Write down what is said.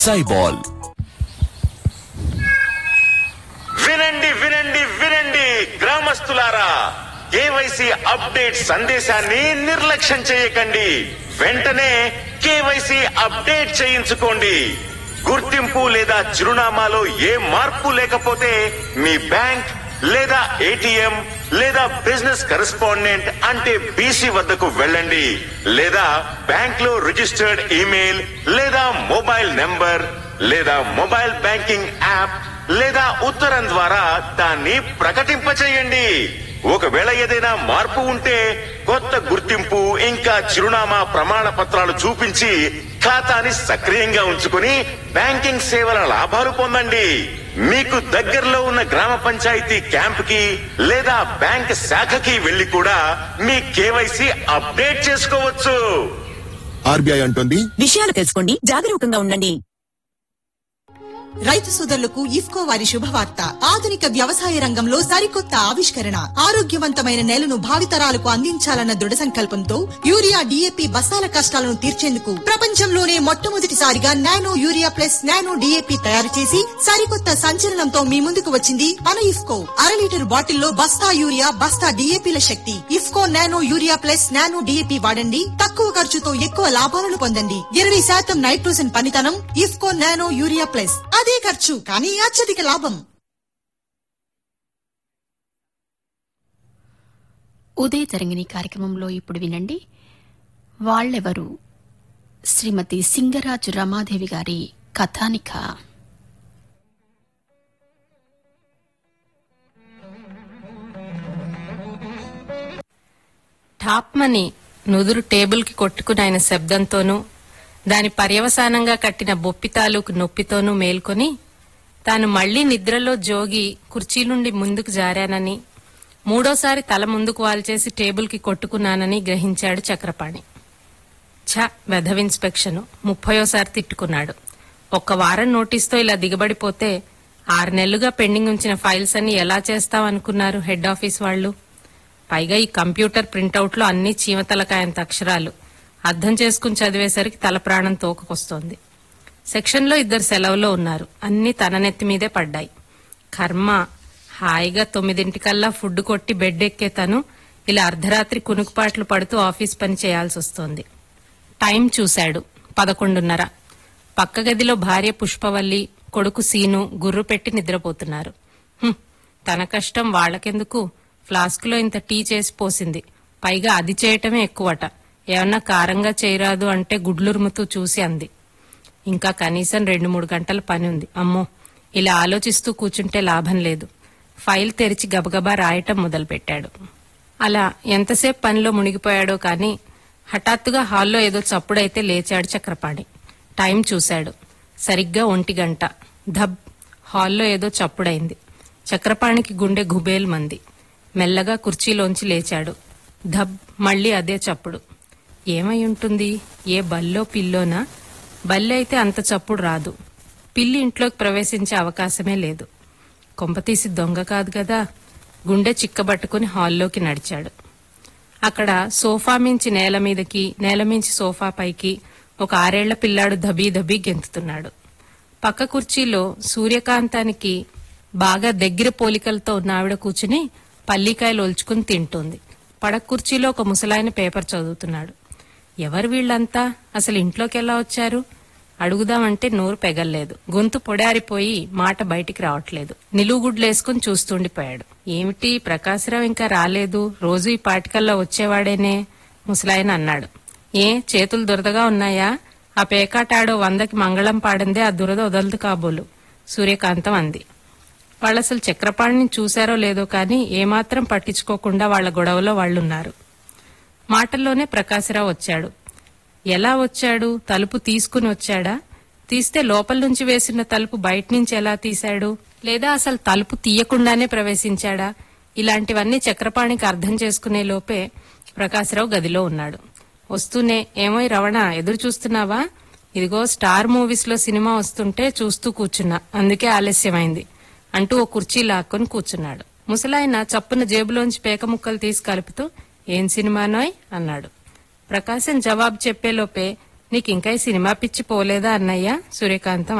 సైబాల్ వినండి వినండి వినండి గ్రామస్తులారా కేవైసీ అప్డేట్ సందేశాన్ని నిర్లక్ష్యం చేయకండి వెంటనే కేవైసీ అప్డేట్ చేయించుకోండి గుర్తింపు లేదా చిరునామాలో ఏ మార్పు లేకపోతే మీ బ్యాంక్ లేదా ఏటీఎం లేదా బిజినెస్ కరెస్పాండెంట్ అంటే బీసీ వద్దకు వెళ్ళండి లేదా బ్యాంక్ లో రిజిస్టర్డ్ ఈమెయిల్ లేదా మొబైల్ నెంబర్ లేదా మొబైల్ బ్యాంకింగ్ యాప్ లేదా ఉత్తరం ద్వారా దాన్ని ప్రకటింపచేయండి ఒకవేళ ఏదైనా మార్పు ఉంటే కొత్త గుర్తింపు ఇంకా చిరునామా ప్రమాణ పత్రాలు చూపించి ఖాతాని సక్రియంగా ఉంచుకుని బ్యాంకింగ్ సేవల లాభాలు పొందండి మీకు దగ్గరలో ఉన్న గ్రామ పంచాయతీ క్యాంప్ కి లేదా బ్యాంక్ శాఖకి వెళ్లి కూడా మీ కేవైసీ అప్డేట్ చేసుకోవచ్చు ఆర్బీఐ అంటుంది విషయాలు తెలుసుకోండి జాగరూకంగా ఉండండి రైతు సోదరులకు ఇఫ్కో వారి శుభవార్త ఆధునిక వ్యవసాయ రంగంలో సరికొత్త ఆవిష్కరణ ఆరోగ్యవంతమైన నేలను భావితరాలకు అందించాలన్న దృఢ సంకల్పంతో యూరియా డిఏపి బస్తాల కష్టాలను తీర్చేందుకు ప్రపంచంలోనే మొట్టమొదటిసారిగా nano urea plus nano DAP తయారు చేసి సరికొత్త సంచలనంతో మీ ముందుకు వచ్చింది మన ఇఫ్కో అర లీటర్ బాటిల్లో బస్తా యూరియా బస్తా డిఏపిల శక్తి IFFCO nano urea plus nano DAP వాడండి తక్కువ ఖర్చుతో ఎక్కువ లాభాలను పొందండి ఇరవై శాతం నైట్రోజన్ పనితనం ఇఫ్కో నానో యూరియా ప్లస్ అదే ఖర్చు కానీ అత్యధిక లాభం ఉదయ తరంగిణి కార్యక్రమంలో ఇప్పుడు వినండి వాళ్ళెవరు శ్రీమతి సింగరాజు రమాదేవి గారి కథానిక టాప్మని నుదురు టేబుల్కి కొట్టుకుని ఆయన శబ్దంతోనూ దాని పర్యవసానంగా కట్టిన బొప్పి తాలూకు నొప్పితోనూ మేల్కొని తాను మళ్లీ నిద్రలో జోగి కుర్చీ నుండి ముందుకు జారానని మూడోసారి తల ముందుకు వాల్చేసి టేబుల్కి కొట్టుకున్నానని గ్రహించాడు చక్రపాణి ఛ వెధవ్ ఇన్స్పెక్షను ముప్పయోసారి తిట్టుకున్నాడు ఒక్క వారం నోటీస్తో ఇలా దిగబడిపోతే ఆరు నెలలుగా పెండింగ్ ఉంచిన ఫైల్స్ అన్ని ఎలా చేస్తామనుకున్నారు హెడ్ ఆఫీస్ వాళ్ళు పైగా ఈ కంప్యూటర్ ప్రింటౌట్లో అన్ని చీమతలకాయంత అక్షరాలు అర్థం చేసుకుని చదివేసరికి తల ప్రాణం తోకకొస్తోంది సెక్షన్లో ఇద్దరు సెలవులో ఉన్నారు అన్ని తన నెత్తి మీదే పడ్డాయి కర్మ హాయిగా తొమ్మిదింటికల్లా ఫుడ్ కొట్టి బెడ్ ఎక్కే తను ఇలా అర్ధరాత్రి కునుకుపాట్లు పడుతూ ఆఫీస్ పని చేయాల్సి వస్తోంది టైం చూశాడు పదకొండున్నర పక్క గదిలో భార్య పుష్పవల్లి కొడుకు సీను గుర్రు పెట్టి నిద్రపోతున్నారు హుం, తన కష్టం వాళ్ళకెందుకు ఫ్లాస్కులో ఇంత టీ చేసి పోసింది పైగా అది చేయటమే ఎక్కువట ఏమన్నా కారంగా చేయరాదు అంటే గుడ్లురుముతూ చూసి అంది ఇంకా కనీసం రెండు మూడు గంటల పని ఉంది అమ్మో ఇలా ఆలోచిస్తూ కూర్చుంటే లాభం లేదు ఫైల్ తెరిచి గబగబా రాయటం మొదలుపెట్టాడు అలా ఎంతసేపు పనిలో మునిగిపోయాడో కాని హఠాత్తుగా హాల్లో ఏదో చప్పుడైతే లేచాడు చక్రపాణి టైం చూశాడు సరిగ్గా ఒంటి గంట ధబ్ హాల్లో ఏదో చప్పుడైంది చక్రపాణికి గుండె గుబేల్ మంది మెల్లగా కుర్చీలోంచి లేచాడు ధబ్ మళ్ళీ అదే చప్పుడు ఏమై ఉంటుంది ఏ బల్లో పిల్లోనా బల్లి అయితే అంత చప్పుడు రాదు పిల్లి ఇంట్లోకి ప్రవేశించే అవకాశమే లేదు కొంపతీసి దొంగ కాదు కదా గుండె చిక్కబట్టుకుని హాల్లోకి నడిచాడు అక్కడ సోఫా మించి నేల మీదకి నేల మించి సోఫా పైకి ఒక ఆరేళ్ల పిల్లాడు దబీ దబీ గెంతుతున్నాడు పక్క కుర్చీలో సూర్యకాంతానికి బాగా దగ్గర పోలికలతో ఉన్న ఆవిడ కూర్చుని పల్లికాయలు ఒల్చుకుని తింటోంది పడక కుర్చీలో ఒక ముసలాయన పేపర్ చదువుతున్నాడు ఎవరు వీళ్ళంతా అసలు ఇంట్లోకి ఎలా వచ్చారు అడుగుదామంటే నోరు పెగల్లేదు గొంతు పొడారిపోయి మాట బయటికి రావట్లేదు నిలువుగుడ్లేసుకుని చూస్తుండిపోయాడు ఏమిటి ప్రకాశరావు ఇంకా రాలేదు రోజు ఈ పాటికల్లా వచ్చేవాడేనే ముసలాయన అన్నాడు ఏ చేతులు దురదగా ఉన్నాయా ఆ పేకాటాడో వందకి మంగళం పాడిందే ఆ దురద వదలదు కాబోలు సూర్యకాంతం అంది వాళ్ళు అసలు చక్రపాణిని చూశారో లేదో కానీ ఏమాత్రం పట్టించుకోకుండా వాళ్ళ గొడవలో వాళ్ళున్నారు మాటల్లోనే ప్రకాశరావు వచ్చాడు ఎలా వచ్చాడు తలుపు తీసుకుని వచ్చాడా తీస్తే లోపల నుంచి వేసిన తలుపు బయట నుంచి ఎలా తీశాడు లేదా అసలు తలుపు తీయకుండానే ప్రవేశించాడా ఇలాంటివన్నీ చక్రపాణికి అర్థం చేసుకునే లోపే ప్రకాశరావు గదిలో ఉన్నాడు వస్తూనే ఏమోయ్ రవణ ఎదురు చూస్తున్నావా ఇదిగో స్టార్ మూవీస్ లో సినిమా వస్తుంటే చూస్తూ కూర్చున్నా అందుకే ఆలస్యమైంది అంటూ ఓ కుర్చీ లాక్కొని కూర్చున్నాడు ముసలాయన చప్పున జేబులోంచి పేక ముక్కలు తీసి కలుపుతూ ఏం సినిమానోయ్ అన్నాడు ప్రకాశం జవాబు చెప్పేలోపే నీకింకా ఈ సినిమా పిచ్చి పోలేదా అన్నయ్య సూర్యకాంతం